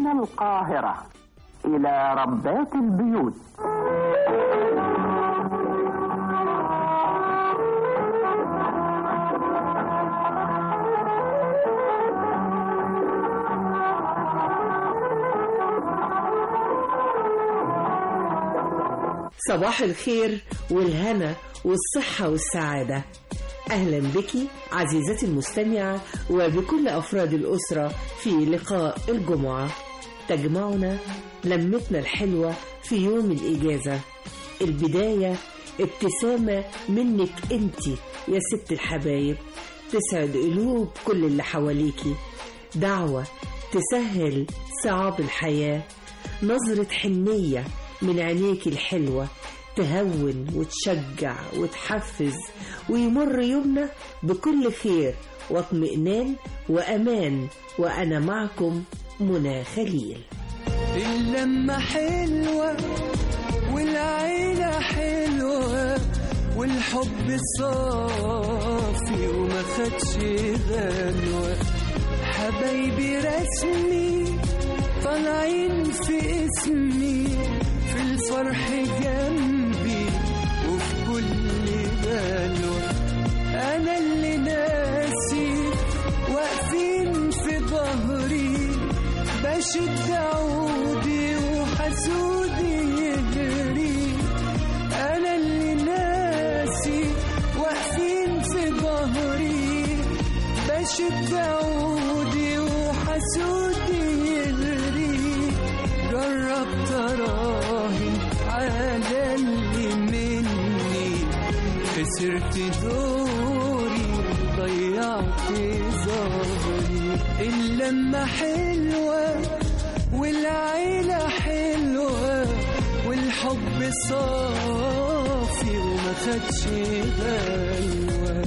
من القاهرة إلى ربات البيوت صباح الخير والهنا والصحة والسعادة أهلا بك عزيزتي المستمعة وبكل أفراد الأسرة في لقاء الجمعة تجمعنا لمتنا الحلوة في يوم الإجازة البداية ابتسامة منك انت يا ست الحبايب تسعد قلوب كل اللي حواليكي دعوة تسهل صعاب الحياة نظرة حنية من عينيك الحلوة تهون وتشجع وتحفز ويمر يومنا بكل خير واطمئنان وأمان وأنا معكم منى خليل اللمة حلوة والعيلة حلوة والحب صافي وما خدش غنوة حبايبي رسمي طالعين في اسمي في الفرح جنبي وفي كل بلوة أنا اللي ناسي واقفين في ظهري بشد عودي وحسودي يجري أنا اللي ناسي واقفين في ظهري بشد عودي وحسودي يجري جربت أراهن على اللي مني خسرت دوري ضيعت ظهري اللمة حلوة والعيلة حلوة والحب صافي وما خدش غلوة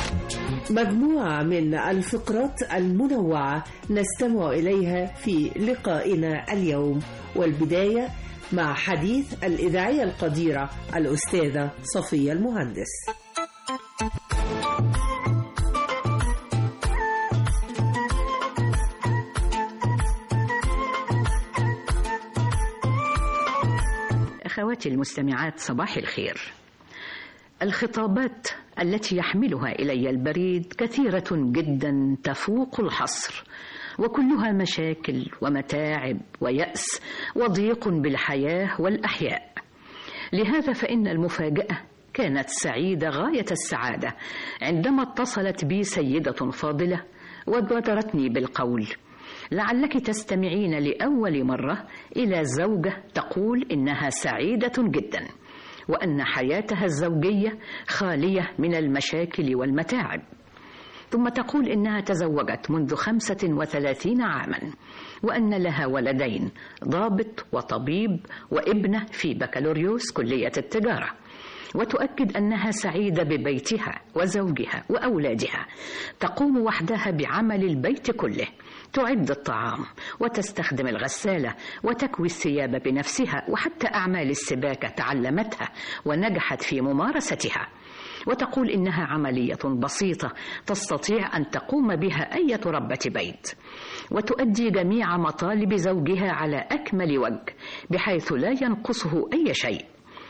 مجموعة من الفقرات المنوعة نستمع إليها في لقائنا اليوم والبداية مع حديث الإذاعية القديرة الأستاذة صفية المهندس أخواتي المستمعات صباح الخير الخطابات التي يحملها إلي البريد كثيرة جدا تفوق الحصر وكلها مشاكل ومتاعب ويأس وضيق بالحياة والأحياء لهذا فإن المفاجأة كانت سعيدة غاية السعادة عندما اتصلت بي سيدة فاضلة وبادرتني بالقول لعلك تستمعين لأول مرة إلى زوجة تقول إنها سعيدة جدا وأن حياتها الزوجية خالية من المشاكل والمتاعب ثم تقول إنها تزوجت منذ خمسة وثلاثين عاما وأن لها ولدين ضابط وطبيب وابنة في بكالوريوس كلية التجارة وتؤكد أنها سعيدة ببيتها وزوجها وأولادها تقوم وحدها بعمل البيت كله تعد الطعام وتستخدم الغسالة وتكوي الثياب بنفسها وحتى أعمال السباكة تعلمتها ونجحت في ممارستها وتقول إنها عملية بسيطة تستطيع أن تقوم بها أية ربة بيت وتؤدي جميع مطالب زوجها على أكمل وجه بحيث لا ينقصه أي شيء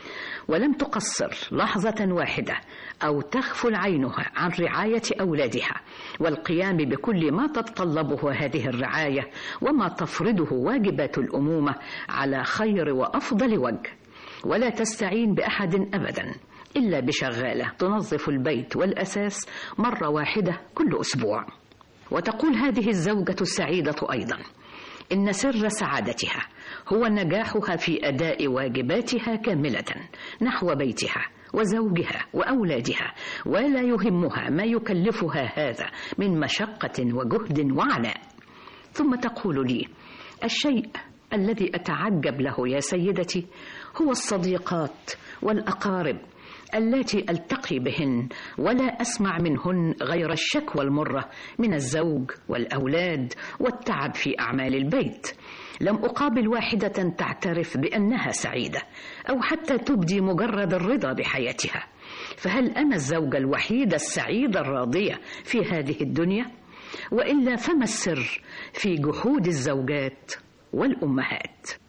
ولم تقصر لحظة واحدة أو تغفل عينها عن رعاية أولادها والقيام بكل ما تتطلبه هذه الرعاية وما تفرضه واجبات الأمومة على خير وأفضل وجه ولا تستعين بأحد أبدا إلا بشغالة تنظف البيت والأساس مرة واحدة كل أسبوع وتقول هذه الزوجة السعيدة أيضا إن سر سعادتها هو نجاحها في أداء واجباتها كاملة نحو بيتها وزوجها وأولادها ولا يهمها ما يكلفها هذا من مشقة وجهد وعناء ثم تقول لي الشيء الذي أتعجب له يا سيدتي هو الصديقات والأقارب اللاتي التقي بهن ولا اسمع منهن غير الشكوى المره من الزوج والاولاد والتعب في اعمال البيت لم اقابل واحده تعترف بانها سعيده او حتى تبدي مجرد الرضا بحياتها فهل انا الزوجه الوحيده السعيده الراضيه في هذه الدنيا والا فما السر في جحود الزوجات والأمهات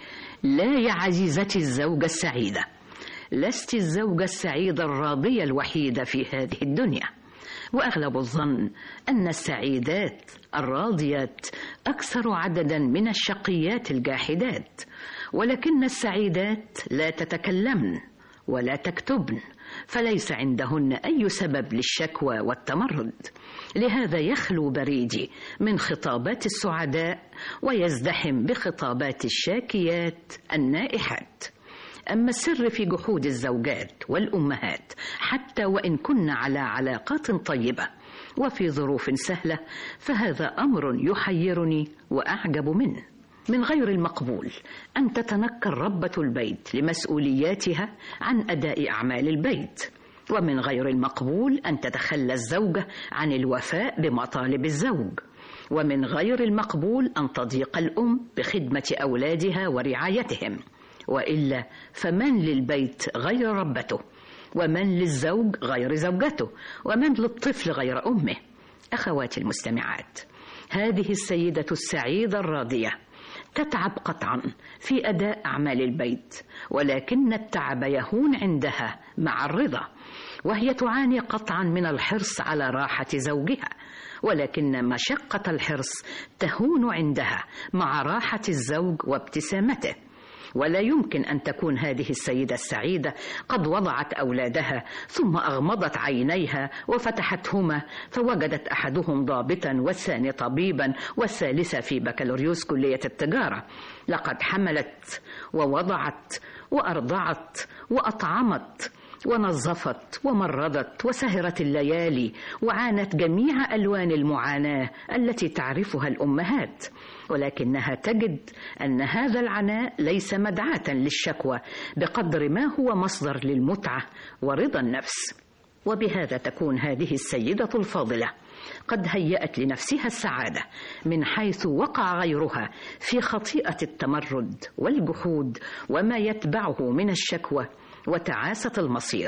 لا يا عزيزتي الزوجة السعيدة لست الزوجة السعيدة الراضية الوحيدة في هذه الدنيا واغلب الظن ان السعيدات الراضيات اكثر عددا من الشقيات الجاحدات ولكن السعيدات لا تتكلمن ولا تكتبن فليس عندهن اي سبب للشكوى والتمرد لهذا يخلو بريدي من خطابات السعداء ويزدحم بخطابات الشاكيات النائحات أما السر في جحود الزوجات والأمهات حتى وإن كن على علاقات طيبة وفي ظروف سهلة فهذا أمر يحيرني وأعجب منه من غير المقبول أن تتنكر ربة البيت لمسؤولياتها عن أداء أعمال البيت ومن غير المقبول أن تتخلى الزوجة عن الوفاء بمطالب الزوج ومن غير المقبول أن تضيق الأم بخدمة أولادها ورعايتهم والا فمن للبيت غير ربته ومن للزوج غير زوجته ومن للطفل غير امه اخواتي المستمعات هذه السيده السعيده الراضيه تتعب قطعا في اداء اعمال البيت ولكن التعب يهون عندها مع الرضا وهي تعاني قطعا من الحرص على راحه زوجها ولكن مشقه الحرص تهون عندها مع راحه الزوج وابتسامته ولا يمكن ان تكون هذه السيده السعيده قد وضعت اولادها ثم اغمضت عينيها وفتحتهما فوجدت احدهم ضابطا والثاني طبيبا والثالثه في بكالوريوس كليه التجاره لقد حملت ووضعت وارضعت واطعمت ونظفت ومرضت وسهرت الليالي وعانت جميع الوان المعاناه التي تعرفها الامهات ولكنها تجد ان هذا العناء ليس مدعاه للشكوى بقدر ما هو مصدر للمتعه ورضا النفس وبهذا تكون هذه السيده الفاضله قد هيأت لنفسها السعادة من حيث وقع غيرها في خطيئة التمرد والجحود وما يتبعه من الشكوى وتعاسة المصير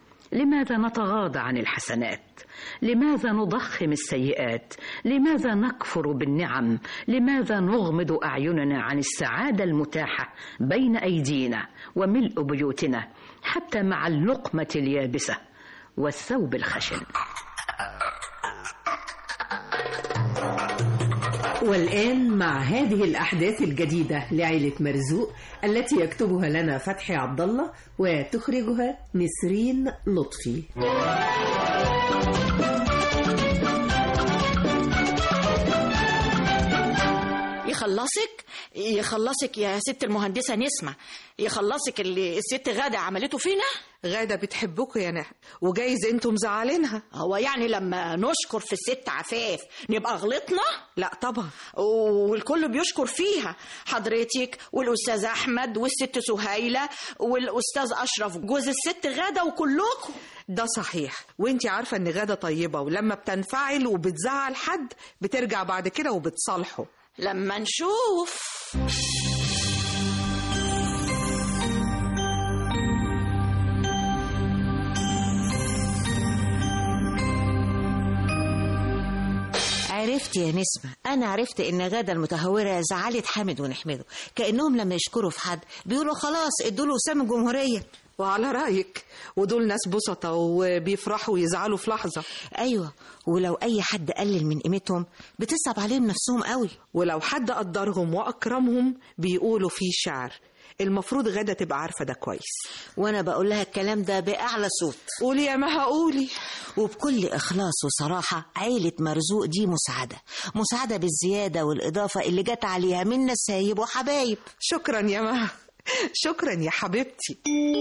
لماذا نتغاضى عن الحسنات لماذا نضخم السيئات لماذا نكفر بالنعم لماذا نغمض اعيننا عن السعاده المتاحه بين ايدينا وملء بيوتنا حتى مع اللقمه اليابسه والثوب الخشن والآن مع هذه الأحداث الجديدة لعيلة مرزوق التي يكتبها لنا فتحي عبد الله وتخرجها نسرين لطفي. يخلصك يخلصك يا ست المهندسة نسمة يخلصك اللي الست غادة عملته فينا غادة بتحبكوا يا نهى وجايز انتوا مزعلينها هو يعني لما نشكر في الست عفاف نبقى غلطنا لا طبعا والكل بيشكر فيها حضرتك والأستاذ أحمد والست سهيلة والأستاذ أشرف جوز الست غادة وكلكم ده صحيح وانتي عارفة ان غادة طيبة ولما بتنفعل وبتزعل حد بترجع بعد كده وبتصالحه لما نشوف عرفت يا نسمة أنا عرفت إن غادة المتهورة زعلت حامد ونحمده كأنهم لما يشكروا في حد بيقولوا خلاص ادوا له وسام الجمهورية وعلى رأيك ودول ناس بسطة وبيفرحوا ويزعلوا في لحظة أيوة ولو أي حد قلل من قيمتهم بتصعب عليهم نفسهم قوي ولو حد قدرهم وأكرمهم بيقولوا فيه شعر المفروض غادة تبقى عارفة ده كويس وأنا بقول لها الكلام ده بأعلى صوت قولي يا ما هقولي وبكل إخلاص وصراحة عيلة مرزوق دي مساعدة مساعدة بالزيادة والإضافة اللي جت عليها من نسايب وحبايب شكرا يا مها شكرا يا حبيبتي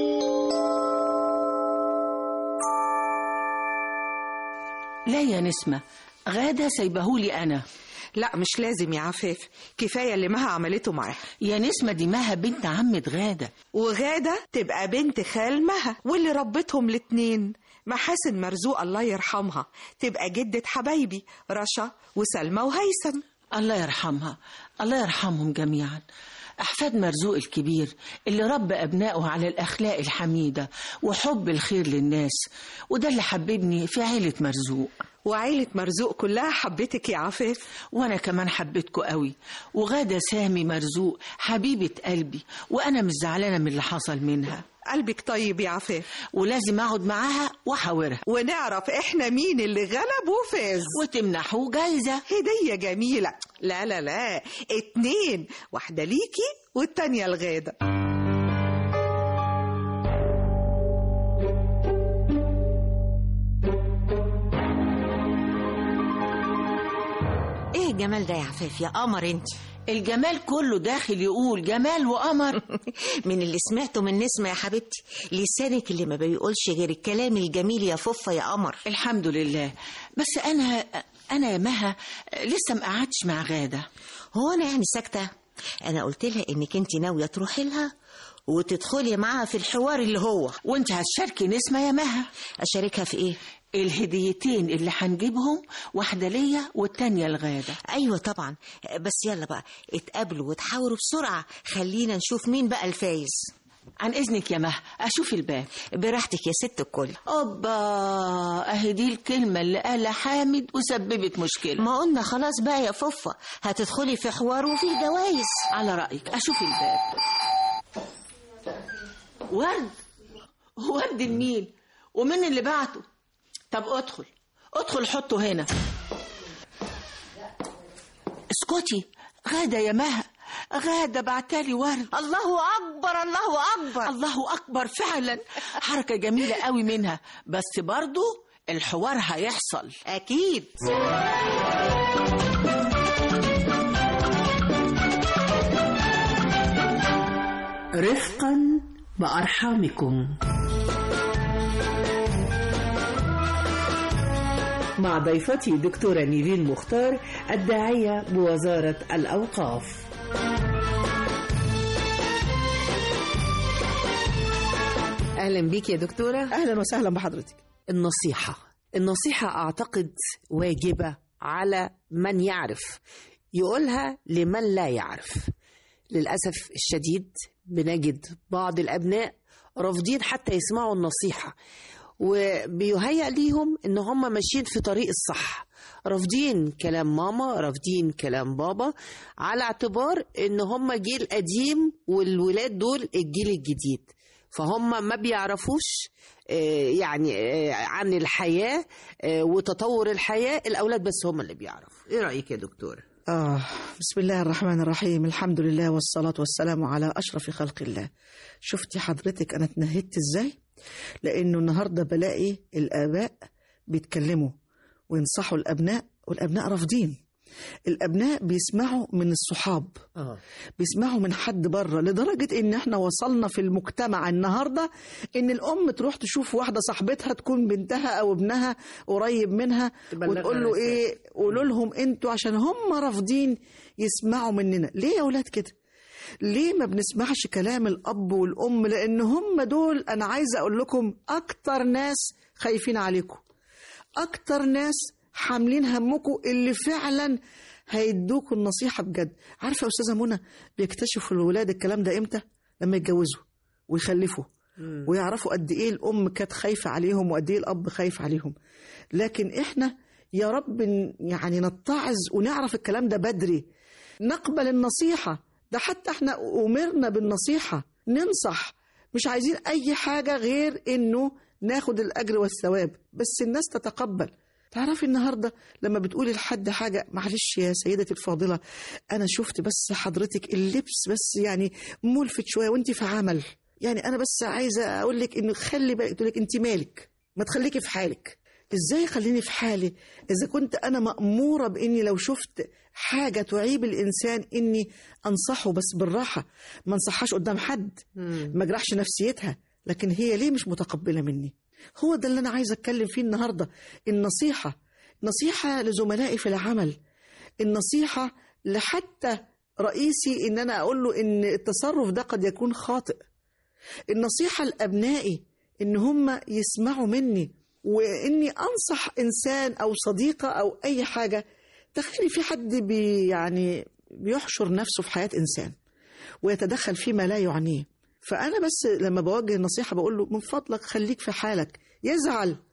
لا يا نسمة غادة سايبهولي أنا لا مش لازم يا عفاف كفاية اللي مها عملته معاها يا نسمة دي مها بنت عمة غادة وغادة تبقى بنت خال مها واللي ربتهم الاتنين محاسن مرزوق الله يرحمها تبقى جدة حبايبي رشا وسلمى وهيثم الله يرحمها الله يرحمهم جميعا أحفاد مرزوق الكبير اللي ربى أبنائه على الأخلاق الحميدة وحب الخير للناس وده اللي حببني في عيلة مرزوق وعيلة مرزوق كلها حبتك يا عفاف وانا كمان حبيتكوا قوي وغادة سامي مرزوق حبيبة قلبي وانا مش زعلانة من اللي حصل منها قلبك طيب يا عفاف ولازم اقعد معاها واحاورها ونعرف احنا مين اللي غلب وفاز وتمنحه جايزة هدية جميلة لا لا لا اتنين واحدة ليكي والتانية الغادة ايه الجمال ده يا عفاف يا قمر انت الجمال كله داخل يقول جمال وقمر من اللي سمعته من نسمة يا حبيبتي لسانك اللي ما بيقولش غير الكلام الجميل يا فوفا يا قمر الحمد لله بس انا انا يا مها لسه ما قعدتش مع غادة هو انا يعني ساكتة انا قلت لها انك انت ناوية تروحي لها وتدخلي معاها في الحوار اللي هو وانت هتشاركي نسمة يا مها اشاركها في ايه الهديتين اللي هنجيبهم واحدة ليا والتانية لغادة ايوه طبعا بس يلا بقى اتقابلوا وتحاوروا بسرعة خلينا نشوف مين بقى الفايز عن اذنك يا مها اشوف الباب براحتك يا ست الكل اوبا اهي دي الكلمة اللي قالها حامد وسببت مشكلة ما قلنا خلاص بقى يا فوفا هتدخلي في حوار وفي جوائز على رأيك اشوف الباب ورد ورد لمين ومين اللي بعته طب ادخل ادخل حطه هنا اسكتي غادة يا مها غادة بعتالي ورد الله اكبر الله اكبر الله أكبر فعلا حركة جميلة قوي منها بس برضو الحوار هيحصل اكيد رفقا بأرحامكم مع ضيفتي دكتورة نيفين مختار الداعية بوزارة الأوقاف أهلا بيك يا دكتورة اهلا وسهلا بحضرتك النصيحة النصيحة أعتقد واجبة على من يعرف يقولها لمن لا يعرف للأسف الشديد بنجد بعض الأبناء رافضين حتى يسمعوا النصيحة وبيهيأ ليهم إن هم ماشيين في طريق الصح رافضين كلام ماما رافضين كلام بابا على اعتبار إن هم جيل قديم والولاد دول الجيل الجديد فهم ما بيعرفوش آه، يعني آه، عن الحياة آه، وتطور الحياة الأولاد بس هم اللي بيعرفوا إيه رأيك يا دكتورة؟ آه بسم الله الرحمن الرحيم الحمد لله والصلاة والسلام على أشرف خلق الله شفتي حضرتك أنا اتنهدت إزاي لأنه النهاردة بلاقي الآباء بيتكلموا وينصحوا الأبناء والأبناء رافضين الأبناء بيسمعوا من الصحاب آه. بيسمعوا من حد بره لدرجة إن إحنا وصلنا في المجتمع النهاردة إن الأم تروح تشوف واحدة صاحبتها تكون بنتها أو ابنها قريب منها تبلغها وتقول له رسالة. إيه قولوا لهم أنتوا عشان هم رافضين يسمعوا مننا ليه يا أولاد كده ليه ما بنسمعش كلام الأب والأم لأن هم دول أنا عايزة أقول لكم أكتر ناس خايفين عليكم أكتر ناس حاملين همكم اللي فعلا هيدوكوا النصيحة بجد عارفة يا أستاذة منى بيكتشفوا الولاد الكلام ده إمتى لما يتجوزوا ويخلفوا ويعرفوا قد إيه الأم كانت خايفة عليهم وقد إيه الأب خايف عليهم لكن إحنا يا رب ن- يعني نتعظ ونعرف الكلام ده بدري نقبل النصيحة ده حتى احنا أمرنا بالنصيحة ننصح مش عايزين أي حاجة غير إنه ناخد الأجر والثواب بس الناس تتقبل تعرفي النهارده لما بتقولي لحد حاجه معلش يا سيدتي الفاضله انا شفت بس حضرتك اللبس بس يعني ملفت شويه وانت في عمل يعني انا بس عايزه اقول لك انه خلي بالك تقول لك انت مالك ما تخليكي في حالك ازاي خليني في حالي اذا كنت انا ماموره باني لو شفت حاجه تعيب الانسان اني انصحه بس بالراحه ما انصحهاش قدام حد ما اجرحش نفسيتها لكن هي ليه مش متقبله مني هو ده اللي انا عايزه اتكلم فيه النهارده النصيحه نصيحه لزملائي في العمل النصيحه لحتى رئيسي ان انا اقول له ان التصرف ده قد يكون خاطئ النصيحه لابنائي ان هم يسمعوا مني واني انصح انسان او صديقه او اي حاجه تخيلي في حد بي يعني بيحشر نفسه في حياه انسان ويتدخل فيما لا يعنيه فانا بس لما بوجه النصيحه بقول له من فضلك خليك في حالك يزعل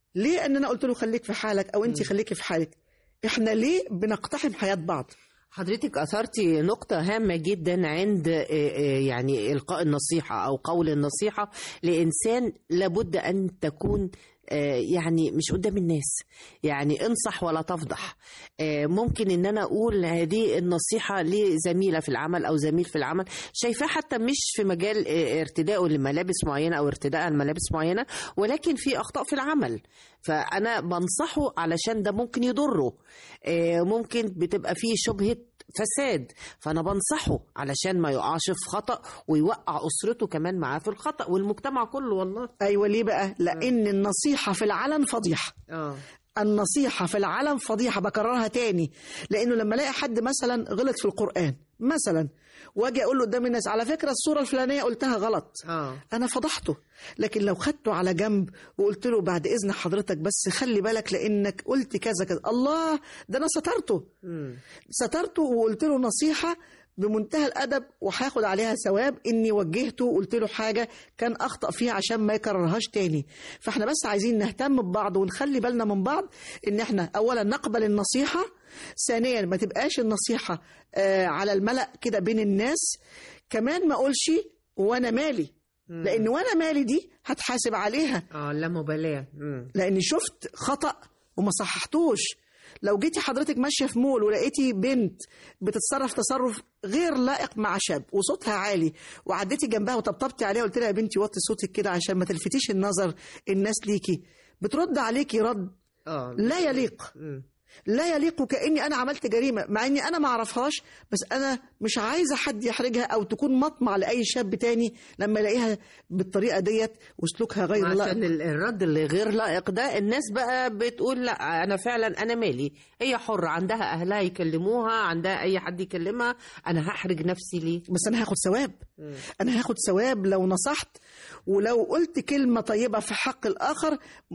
ليه ان انا قلت له خليك في حالك او انت خليكي في حالك احنا ليه بنقتحم حياه بعض حضرتك أثرتي نقطة هامة جدا عند آه، آه، يعني إلقاء النصيحة أو قول النصيحة لإنسان لابد أن تكون آه، يعني مش قدام الناس يعني انصح ولا تفضح آه، ممكن ان انا اقول هذه النصيحه لزميله في العمل او زميل في العمل شايفاه حتى مش في مجال آه، ارتدائه لملابس معينه او ارتداء لملابس معينه ولكن في اخطاء في العمل فانا بنصحه علشان ده ممكن يضره آه، ممكن بتبقى فيه شبهه فساد فانا بنصحه علشان ما يقعش في خطا ويوقع اسرته كمان معاه في الخطا والمجتمع كله والله ايوه ليه بقى لان النصيحه في العلن فضيحه اه النصيحة في العلن فضيحة بكررها تاني لأنه لما الاقي حد مثلا غلط في القرآن مثلا واجي اقول له قدام الناس على فكرة الصورة الفلانية قلتها غلط اه انا فضحته لكن لو خدته على جنب وقلت له بعد اذن حضرتك بس خلي بالك لانك قلت كذا كذا الله ده انا سترته مم. سترته وقلت له نصيحة بمنتهى الادب وهاخد عليها ثواب اني وجهته وقلت له حاجه كان اخطا فيها عشان ما يكررهاش تاني فاحنا بس عايزين نهتم ببعض ونخلي بالنا من بعض ان احنا اولا نقبل النصيحه ثانيا ما تبقاش النصيحه آه على الملأ كده بين الناس كمان ما اقولش وانا مالي لان وانا مالي دي هتحاسب عليها اه لا مبالاه مم. لاني شفت خطا وما صححتوش لو جيتي حضرتك ماشيه في مول ولقيتي بنت بتتصرف تصرف غير لائق مع شاب وصوتها عالي وعديتي جنبها وطبطبتي عليها وقلت لها يا بنتي وطي صوتك كده عشان ما تلفتيش النظر الناس ليكي بترد عليكي رد اه لا يليق مم. لا يليق وكاني انا عملت جريمه مع اني انا ما اعرفهاش بس انا مش عايزه حد يحرجها او تكون مطمع لاي شاب تاني لما يلاقيها بالطريقه ديت وسلوكها غير عشان لائق ال- الرد اللي غير لائق ده الناس بقى بتقول لا انا فعلا انا مالي هي حرة عندها اهلها يكلموها عندها اي حد يكلمها انا هحرج نفسي ليه بس انا هاخد ثواب انا هاخد ثواب لو نصحت ولو قلت كلمة طيبة في حق الآخر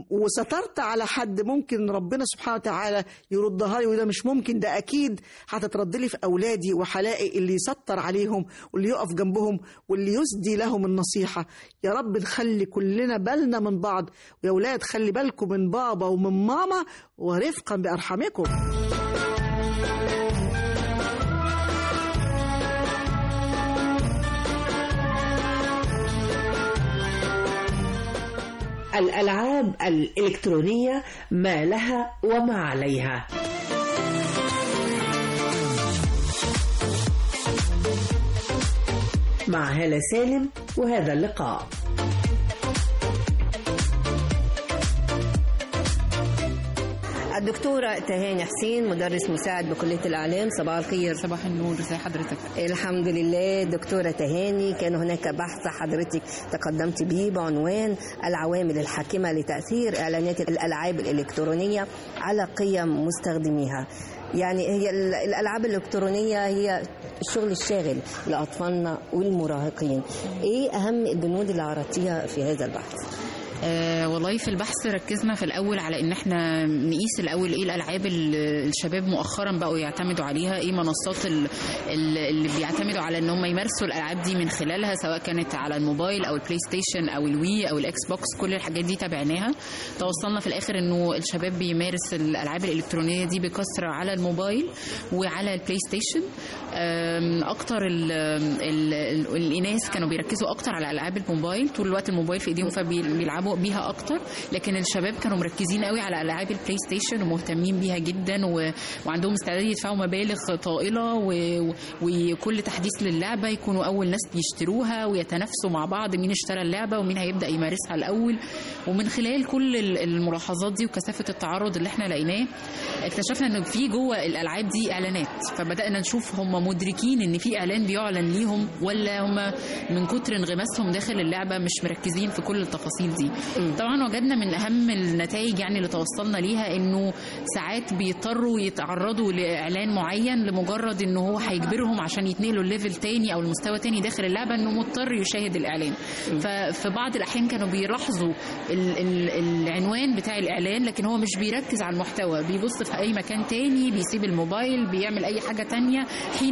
وسترت على حد ممكن ربنا سبحانه وتعالى يردها لي وده مش ممكن ده أكيد هتترد لي في أولادي وحلائي اللي يسطر عليهم واللي يقف جنبهم واللي يسدي لهم النصيحة يا رب نخلي كلنا بالنا من بعض ويا أولاد خلي بالكم من بابا ومن ماما ورفقا بأرحامكم الالعاب الالكترونيه ما لها وما عليها مع هالة سالم وهذا اللقاء الدكتورة تهاني حسين مدرس مساعد بكلية الإعلام صباح الخير صباح النور ازي حضرتك الحمد لله دكتورة تهاني كان هناك بحث حضرتك تقدمت به بعنوان العوامل الحاكمة لتأثير إعلانات الألعاب الإلكترونية على قيم مستخدميها يعني هي ال- الألعاب الإلكترونية هي الشغل الشاغل لأطفالنا والمراهقين إيه أهم البنود اللي عرضتيها في هذا البحث؟ آه والله في البحث ركزنا في الاول على ان احنا نقيس الاول ايه الالعاب اللي الشباب مؤخرا بقوا يعتمدوا عليها ايه منصات ال- ال- اللي بيعتمدوا على ان هم يمارسوا الالعاب دي من خلالها سواء كانت على الموبايل او البلاي ستيشن او الوي او الاكس بوكس كل الحاجات دي تابعناها توصلنا في الاخر انه الشباب بيمارس الالعاب الالكترونيه دي بكثره على الموبايل وعلى البلاي ستيشن أم، اكتر ال ال ال الاناث كانوا بيركزوا اكتر على العاب الموبايل طول الوقت الموبايل في ايديهم فبيلعبوا بيها اكتر لكن الشباب كانوا مركزين قوي على العاب البلاي ستيشن ومهتمين بيها جدا و... وعندهم استعداد يدفعوا مبالغ طائله و... وكل تحديث للعبه يكونوا اول ناس يشتروها ويتنافسوا مع بعض مين اشترى اللعبه ومين هيبدا يمارسها الاول ومن خلال كل ال- الملاحظات دي وكثافه التعرض اللي احنا لقيناه اكتشفنا ان في جوه الالعاب دي اعلانات فبدانا نشوف هم مدركين ان في اعلان بيعلن ليهم ولا هم من كتر انغماسهم داخل اللعبه مش مركزين في كل التفاصيل دي طبعا وجدنا من اهم النتائج يعني اللي توصلنا ليها انه ساعات بيضطروا يتعرضوا لاعلان معين لمجرد ان هو هيجبرهم عشان يتنقلوا الليفل تاني او المستوى تاني داخل اللعبه انه مضطر يشاهد الاعلان ففي بعض الاحيان كانوا بيلاحظوا ال- ال- العنوان بتاع الاعلان لكن هو مش بيركز على المحتوى بيبص في اي مكان تاني بيسيب الموبايل بيعمل اي حاجه تانية حين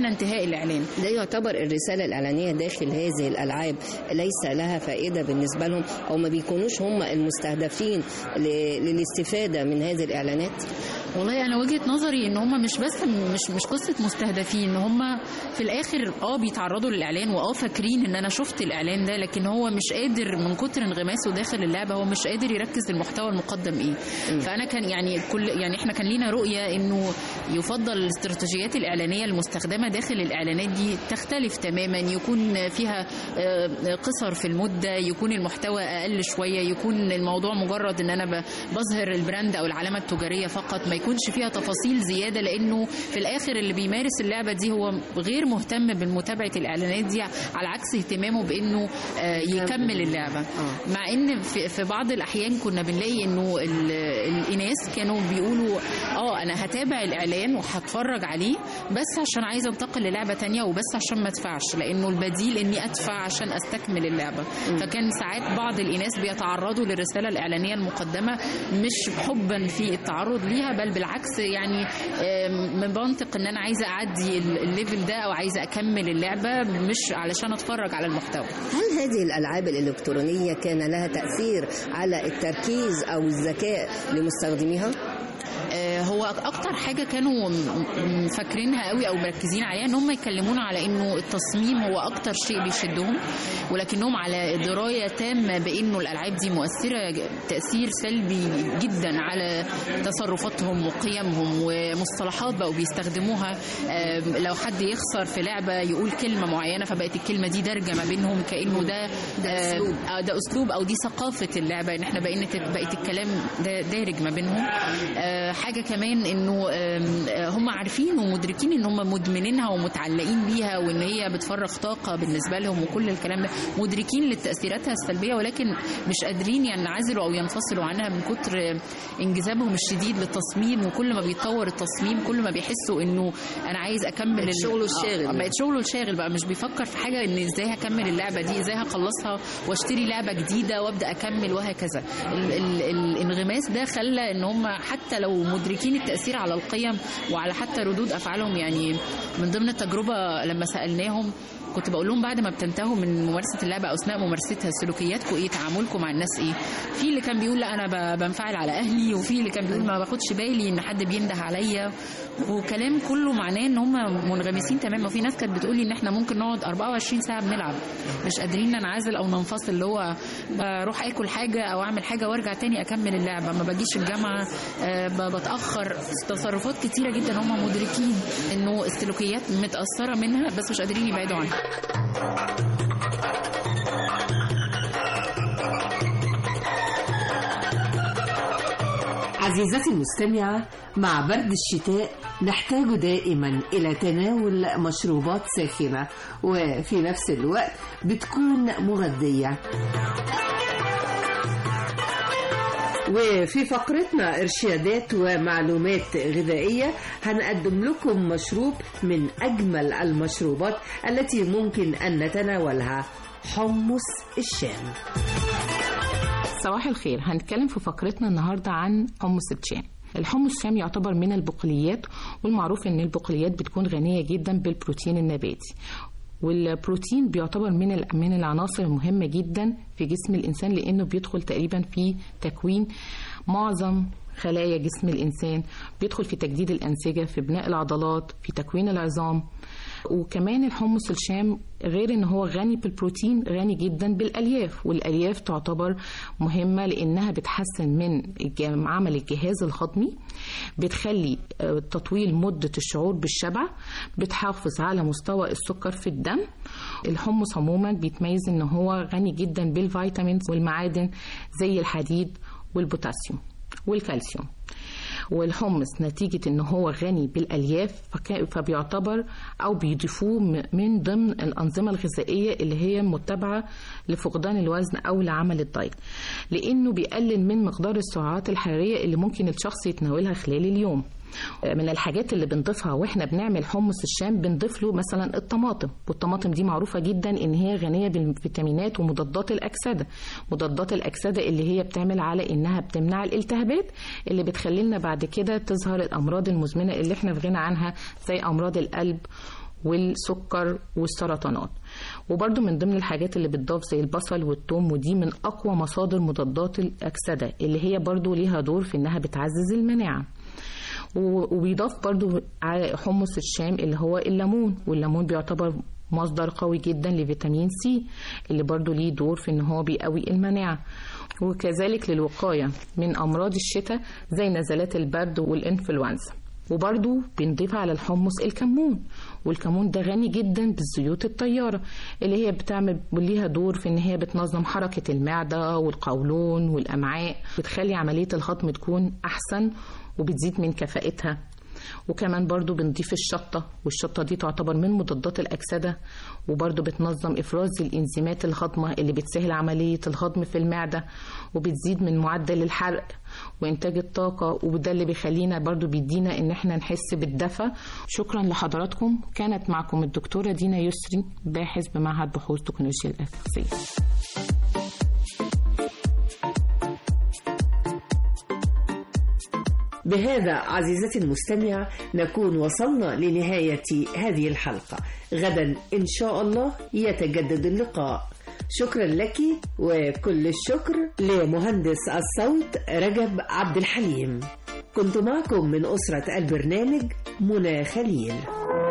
لحين انتهاء الاعلان ده يعتبر الرسالة الإعلانية داخل هذه الألعاب ليس لها فائدة بالنسبة لهم أو ما بيكونوش هم المستهدفين ل- للاستفادة من هذه الإعلانات والله انا وجهه نظري ان هم مش بس مش مش قصه مستهدفين هم في الاخر اه بيتعرضوا للاعلان واه فاكرين ان انا شفت الاعلان ده لكن هو مش قادر من كتر انغماسه داخل اللعبه هو مش قادر يركز المحتوى المقدم ايه فانا كان يعني كل يعني احنا كان لينا رؤيه انه يفضل الاستراتيجيات الاعلانيه المستخدمه داخل الاعلانات دي تختلف تماما يكون فيها آه، قصر في المده يكون المحتوى اقل شويه يكون الموضوع مجرد ان انا ب- بظهر البراند او العلامه التجاريه فقط ما يكونش فيها تفاصيل زياده لانه في الاخر اللي بيمارس اللعبه دي هو غير مهتم بمتابعه الاعلانات دي على عكس اهتمامه بانه آه، يكمل اللعبه مع ان في في بعض الاحيان كنا بنلاقي انه ال- الاناث كانوا بيقولوا اه انا هتابع الاعلان وهتفرج عليه بس عشان عايزه انتقل للعبه تانية وبس عشان ما ادفعش لانه البديل اني ادفع عشان استكمل اللعبه فكان ساعات بعض الاناث بيتعرضوا للرساله الاعلانيه المقدمه مش حبا في التعرض ليها بل بالعكس يعني آم، من منطق ان انا عايزه اعدي ال- الليفل ده او عايزه اكمل اللعبه مش علشان اتفرج على المحتوى هل هذه الألعاب الإلكترونية كان لها تأثير على التركيز أو الذكاء لمستخدميها؟ آه، هو اكتر حاجه كانوا م- م- فاكرينها قوي او مركزين عليها ان هم يكلمونا على انه التصميم هو اكتر شيء بيشدهم ولكنهم على درايه تامه بانه الالعاب دي مؤثره ج- تاثير سلبي جدا على تصرفاتهم وقيمهم ومصطلحات بقوا بيستخدموها آم، لو حد يخسر في لعبه يقول كلمه معينه فبقت الكلمه دي دارجه ما بينهم كانه ده ده اسلوب ده اسلوب او دي ثقافه اللعبه ان احنا بقينا بقت الكلام ده دارج ما بينهم آه، حاجه كمان انه آم، آه، هم عارفين ومدركين ان هم مدمنينها ومتعلقين بيها وان هي بتفرغ طاقه بالنسبه لهم وكل الكلام ده مدركين لتاثيراتها السلبيه ولكن مش قادرين ينعزلوا او ينفصلوا عنها من كتر آه، انجذابهم الشديد للتصميم وكل ما بيتطور التصميم كل ما بيحسوا انه انا عايز اكمل بقت ال- شغله الشاغل آه، بقى. بقت شغله الشاغل بقى مش بيفكر في حاجه ان ازاي هكمل اللعبه دي ازاي هخلصها واشتري لعبه جديده وابدا اكمل وهكذا ال ال الانغماس ده خلى ان هم حتى لو مدركين التاثير على القيم وعلى حتى ردود افعالهم يعني من ضمن التجربه لما سالناهم كنت بقول لهم بعد ما بتنتهوا من ممارسه اللعبه او اثناء ممارستها سلوكياتكم ايه تعاملكم مع الناس ايه في اللي كان بيقول لا انا ب- بنفعل على اهلي وفي اللي كان بيقول ما باخدش بالي ان حد بينده عليا وكلام كله معناه ان هم منغمسين تماما وفي ناس كانت بتقول لي ان احنا ممكن نقعد 24 ساعه بنلعب مش قادرين ننعزل او ننفصل اللي هو بروح اكل حاجه او اعمل حاجه وارجع تاني اكمل اللعبه ما باجيش الجامعه آه، ب- بتاخر تصرفات كتيره جدا هم مدركين انه السلوكيات متاثره منها بس مش قادرين يبعدوا عنها عزيزتي المستمعة مع برد الشتاء نحتاج دائما إلى تناول مشروبات ساخنة وفي نفس الوقت بتكون مغذية وفي فقرتنا إرشادات ومعلومات غذائية هنقدم لكم مشروب من أجمل المشروبات التي ممكن أن نتناولها حمص الشام صباح الخير هنتكلم في فقرتنا النهاردة عن حمص الشام الحمص الشام يعتبر من البقوليات والمعروف ان البقوليات بتكون غنية جدا بالبروتين النباتي والبروتين بيعتبر من ال- من العناصر المهمة جدا في جسم الإنسان لأنه بيدخل تقريبا في تكوين معظم خلايا جسم الإنسان بيدخل في تجديد الأنسجة في بناء العضلات في تكوين العظام وكمان الحمص الشام غير ان هو غني بالبروتين غني جدا بالالياف والالياف تعتبر مهمه لانها بتحسن من الج- عمل الجهاز الهضمي بتخلي آه، تطويل مده الشعور بالشبع بتحافظ على مستوى السكر في الدم الحمص عموما بيتميز ان هو غني جدا بالفيتامينز والمعادن زي الحديد والبوتاسيوم والكالسيوم والحمص نتيجة ان هو غني بالالياف فكا- فبيعتبر او بيضيفوه م- من ضمن الانظمة الغذائية اللي هي متبعة لفقدان الوزن او لعمل الدايت لانه بيقلل من مقدار السعرات الحرارية اللي ممكن الشخص يتناولها خلال اليوم من الحاجات اللي بنضيفها واحنا بنعمل حمص الشام بنضيف له مثلا الطماطم والطماطم دي معروفه جدا ان هي غنيه بالفيتامينات ومضادات الاكسده مضادات الاكسده اللي هي بتعمل على انها بتمنع الالتهابات اللي بتخلي لنا بعد كده تظهر الامراض المزمنه اللي احنا في غنى عنها زي امراض القلب والسكر والسرطانات وبرده من ضمن الحاجات اللي بتضاف زي البصل والثوم ودي من أقوى مصادر مضادات الأكسدة اللي هي برضو ليها دور في إنها بتعزز المناعة و- وبيضاف برضو ع- حمص الشام اللي هو الليمون والليمون بيعتبر مصدر قوي جدا لفيتامين سي اللي برضو ليه دور في ان هو بيقوي المناعة وكذلك للوقاية من أمراض الشتاء زي نزلات البرد والإنفلونزا وبرضو بنضيف على الحمص الكمون والكمون ده غني جدا بالزيوت الطيارة اللي هي بتعمل ليها دور في ان هي بتنظم حركة المعدة والقولون والأمعاء بتخلي عملية الهضم تكون أحسن وبتزيد من كفاءتها وكمان برضو بنضيف الشطة والشطة دي تعتبر من مضادات الأكسدة وبرضو بتنظم إفراز الإنزيمات الهضمة اللي بتسهل عملية الهضم في المعدة وبتزيد من معدل الحرق وإنتاج الطاقة وده اللي بيخلينا برضو بيدينا إن احنا نحس بالدفى شكرا لحضراتكم كانت معكم الدكتورة دينا يسري باحث بمعهد بحوث تكنولوجيا الأغذية بهذا عزيزتي المستمع نكون وصلنا لنهاية هذه الحلقة غدا إن شاء الله يتجدد اللقاء شكرا لك وكل الشكر لمهندس الصوت رجب عبد الحليم كنت معكم من أسرة البرنامج منى خليل